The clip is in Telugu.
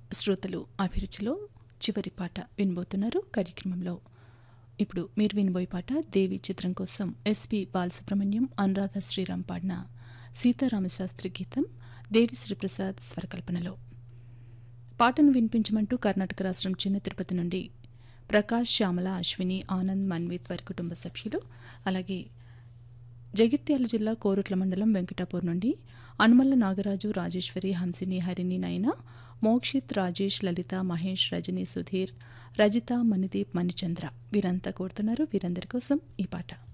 శ్రోతలు అభిరుచిలో చివరి పాట వినబోతున్నారు కార్యక్రమంలో ఇప్పుడు మీరు వినబోయే పాట దేవి చిత్రం కోసం ఎస్పి బాలసుబ్రహ్మణ్యం అనురాధ శ్రీరామ్ పాడిన సీతారామశాస్త్రి గీతం దేవి శ్రీప్రసాద్ స్వరకల్పనలో పాటను వినిపించమంటూ కర్ణాటక రాష్ట్రం చిన్న తిరుపతి నుండి ప్రకాష్ శ్యామల అశ్విని ఆనంద్ మన్విత్ వారి కుటుంబ సభ్యులు అలాగే జగిత్యాల జిల్లా కోరుట్ల మండలం వెంకటాపూర్ నుండి అనుమల్ల నాగరాజు రాజేశ్వరి హంసిని హరిణి నయన మోక్షిత్ రాజేష్ లలిత మహేష్ రజని సుధీర్ రజిత మణిదీప్ మణిచంద్ర వీరంతా కోరుతున్నారు వీరందరి కోసం ఈ పాట